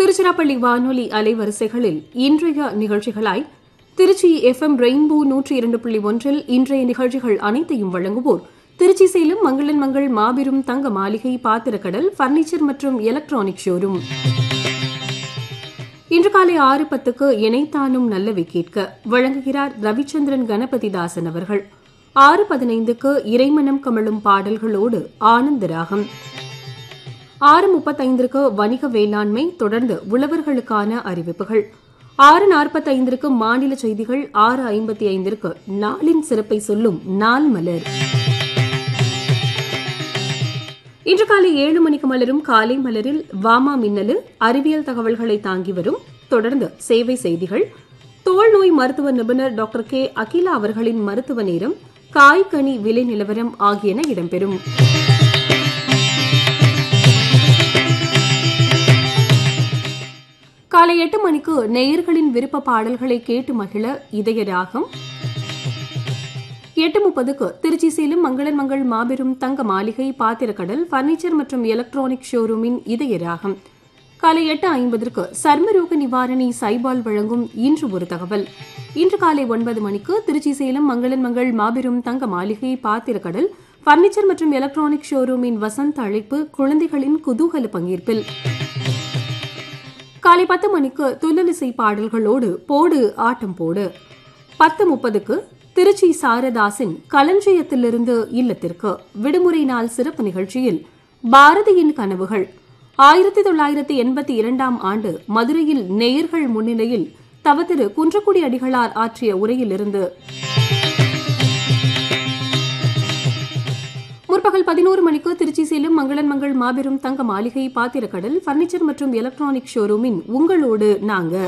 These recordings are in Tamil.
திருச்சிராப்பள்ளி வானொலி அலைவரிசைகளில் இன்றைய நிகழ்ச்சிகளாய் திருச்சி எஃப்எம் ரெயின்போ நூற்றி இரண்டு புள்ளி ஒன்றில் இன்றைய நிகழ்ச்சிகள் அனைத்தையும் வழங்குவோர் திருச்சி சேலம் மங்களன் மங்கள் மாபெரும் தங்க மாளிகை பாத்திரக்கடல் பர்னிச்சர் மற்றும் எலக்ட்ரானிக் ஷோரூம் இன்று காலை ஆறு பத்துக்கு இணைத்தானும் நல்லவை கேட்க வழங்குகிறார் ரவிச்சந்திரன் கணபதி தாசன் அவர்கள் ஆறு பதினைந்துக்கு இறைமனம் கமழும் பாடல்களோடு ஆனந்த ராகம் ஆறு முப்பத்தைந்திற்கு வணிக வேளாண்மை தொடர்ந்து உழவர்களுக்கான அறிவிப்புகள் ஆறு நாற்பத்தைந்திற்கு மாநில செய்திகள் ஆறு ஐம்பத்தி ஐந்திற்கு நாளின் சிறப்பை சொல்லும் நாள் மலர் இன்று காலை ஏழு மணிக்கு மலரும் காலை மலரில் வாமா மின்னலு அறிவியல் தகவல்களை தாங்கி வரும் தொடர்ந்து சேவை செய்திகள் தோல் நோய் மருத்துவ நிபுணர் டாக்டர் கே அகிலா அவர்களின் மருத்துவ நேரம் காய் கனி விலை நிலவரம் ஆகியன இடம்பெறும் காலை எட்டு மணிக்கு நேயர்களின் விருப்ப பாடல்களை கேட்டு மகிழ இதய ராகம் எட்டு முப்பதுக்கு திருச்சி சேலம் மங்களன் மங்கள் மாபெரும் தங்க மாளிகை பாத்திரக்கடல் பர்னிச்சர் மற்றும் எலக்ட்ரானிக் ஷோரூமின் இதய ராகம் காலை எட்டு ஐம்பதற்கு சர்மரோக நிவாரணி சைபால் வழங்கும் இன்று ஒரு தகவல் இன்று காலை ஒன்பது மணிக்கு திருச்சி சேலம் மங்களன் மங்கள் மாபெரும் தங்க மாளிகை பாத்திரக்கடல் பர்னிச்சர் மற்றும் எலக்ட்ரானிக் ஷோரூமின் வசந்த அழைப்பு குழந்தைகளின் குதூகல பங்கேற்பில் காலை பத்து மணிக்கு துள்ளலிசை பாடல்களோடு போடு ஆட்டம் போடு பத்து முப்பதுக்கு திருச்சி சாரதாசின் களஞ்சியத்திலிருந்து இல்லத்திற்கு விடுமுறை நாள் சிறப்பு நிகழ்ச்சியில் பாரதியின் கனவுகள் ஆயிரத்தி தொள்ளாயிரத்தி எண்பத்தி இரண்டாம் ஆண்டு மதுரையில் நேயர்கள் முன்னிலையில் தவத்திரு குன்றக்குடி அடிகளார் ஆற்றிய உரையிலிருந்து முற்பகல் பதினோரு மணிக்கு திருச்சி சேலம் மங்களன் மங்கள் மாபெரும் தங்க மாளிகை பாத்திரக்கடல் பர்னிச்சர் மற்றும் எலக்ட்ரானிக் ஷோரூமின் உங்களோடு நாங்க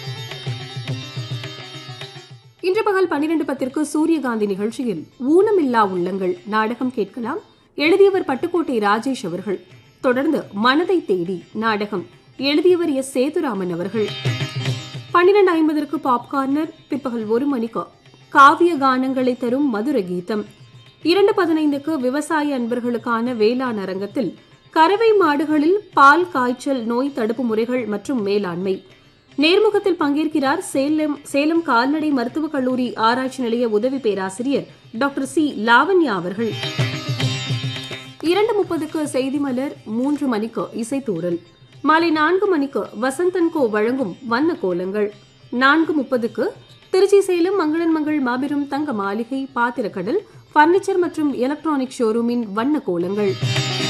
இன்று பகல் பன்னிரண்டு பத்திற்கு சூரியகாந்தி நிகழ்ச்சியில் ஊனமில்லா உள்ளங்கள் நாடகம் கேட்கலாம் எழுதியவர் பட்டுக்கோட்டை ராஜேஷ் அவர்கள் தொடர்ந்து மனதை தேடி நாடகம் எழுதியவர் எஸ் சேதுராமன் அவர்கள் பன்னிரண்டு ஐம்பதற்கு பாப்கார்னர் பிற்பகல் ஒரு மணிக்கு காவிய கானங்களை தரும் மதுர கீதம் இரண்டு பதினைந்துக்கு விவசாய அன்பர்களுக்கான வேளாண் அரங்கத்தில் கறவை மாடுகளில் பால் காய்ச்சல் நோய் தடுப்பு முறைகள் மற்றும் மேலாண்மை நேர்முகத்தில் பங்கேற்கிறார் சேலம் சேலம் கால்நடை மருத்துவக் கல்லூரி ஆராய்ச்சி நிலைய உதவி பேராசிரியர் டாக்டர் சி லாவண்யா அவர்கள் இரண்டு முப்பதுக்கு செய்தி மலர் மூன்று மணிக்கு இசைத்தூரல் மாலை நான்கு மணிக்கு வசந்தன் கோ வழங்கும் வண்ண கோலங்கள் நான்கு முப்பதுக்கு திருச்சி சேலம் மங்களன் மங்கள் மாபெரும் தங்க மாளிகை பாத்திரக்கடல் பர்னிச்சர் மற்றும் எலக்ட்ரானிக் ஷோரூமின் வண்ண கோலங்கள்